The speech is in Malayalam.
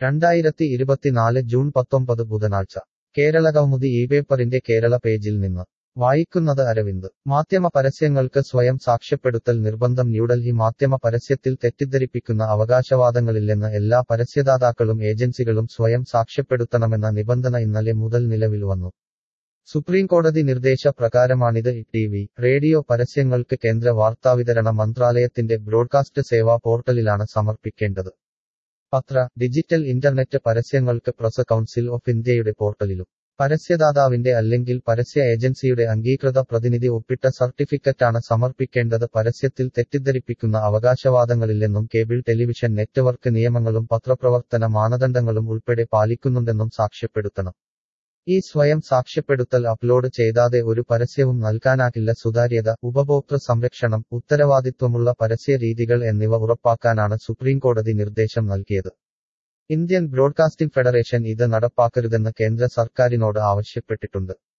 രണ്ടായിരത്തി ഇരുപത്തിനാല് ജൂൺ പത്തൊമ്പത് ബുധനാഴ്ച കേരള കൗമുദി ഈ പേപ്പറിന്റെ കേരള പേജിൽ നിന്ന് വായിക്കുന്നത് അരവിന്ദ് മാധ്യമ പരസ്യങ്ങൾക്ക് സ്വയം സാക്ഷ്യപ്പെടുത്തൽ നിർബന്ധം ന്യൂഡൽഹി മാധ്യമ പരസ്യത്തിൽ തെറ്റിദ്ധരിപ്പിക്കുന്ന അവകാശവാദങ്ങളില്ലെന്ന് എല്ലാ പരസ്യദാതാക്കളും ഏജൻസികളും സ്വയം സാക്ഷ്യപ്പെടുത്തണമെന്ന നിബന്ധന ഇന്നലെ മുതൽ നിലവിൽ വന്നു സുപ്രീംകോടതി നിർദ്ദേശ പ്രകാരമാണിത് ടി വി റേഡിയോ പരസ്യങ്ങൾക്ക് കേന്ദ്ര വാർത്താവിതരണ മന്ത്രാലയത്തിന്റെ ബ്രോഡ്കാസ്റ്റ് സേവാ പോർട്ടലിലാണ് സമർപ്പിക്കേണ്ടത് പത്ര ഡിജിറ്റൽ ഇന്റർനെറ്റ് പരസ്യങ്ങൾക്ക് പ്രസ് കൗൺസിൽ ഓഫ് ഇന്ത്യയുടെ പോർട്ടലിലും പരസ്യദാതാവിന്റെ അല്ലെങ്കിൽ പരസ്യ ഏജൻസിയുടെ അംഗീകൃത പ്രതിനിധി ഒപ്പിട്ട സർട്ടിഫിക്കറ്റാണ് സമർപ്പിക്കേണ്ടത് പരസ്യത്തിൽ തെറ്റിദ്ധരിപ്പിക്കുന്ന അവകാശവാദങ്ങളില്ലെന്നും കേബിൾ ടെലിവിഷൻ നെറ്റ്വർക്ക് നിയമങ്ങളും പത്രപ്രവർത്തന മാനദണ്ഡങ്ങളും ഉൾപ്പെടെ പാലിക്കുന്നുണ്ടെന്നും സാക്ഷ്യപ്പെടുത്തണം ഈ സ്വയം സാക്ഷ്യപ്പെടുത്തൽ അപ്ലോഡ് ചെയ്താതെ ഒരു പരസ്യവും നൽകാനാകില്ല സുതാര്യത ഉപഭോക്തൃ സംരക്ഷണം ഉത്തരവാദിത്വമുള്ള പരസ്യ രീതികൾ എന്നിവ ഉറപ്പാക്കാനാണ് സുപ്രീംകോടതി നിർദ്ദേശം നൽകിയത് ഇന്ത്യൻ ബ്രോഡ്കാസ്റ്റിംഗ് ഫെഡറേഷൻ ഇത് നടപ്പാക്കരുതെന്ന് കേന്ദ്ര സർക്കാരിനോട് ആവശ്യപ്പെട്ടിട്ടുണ്ട്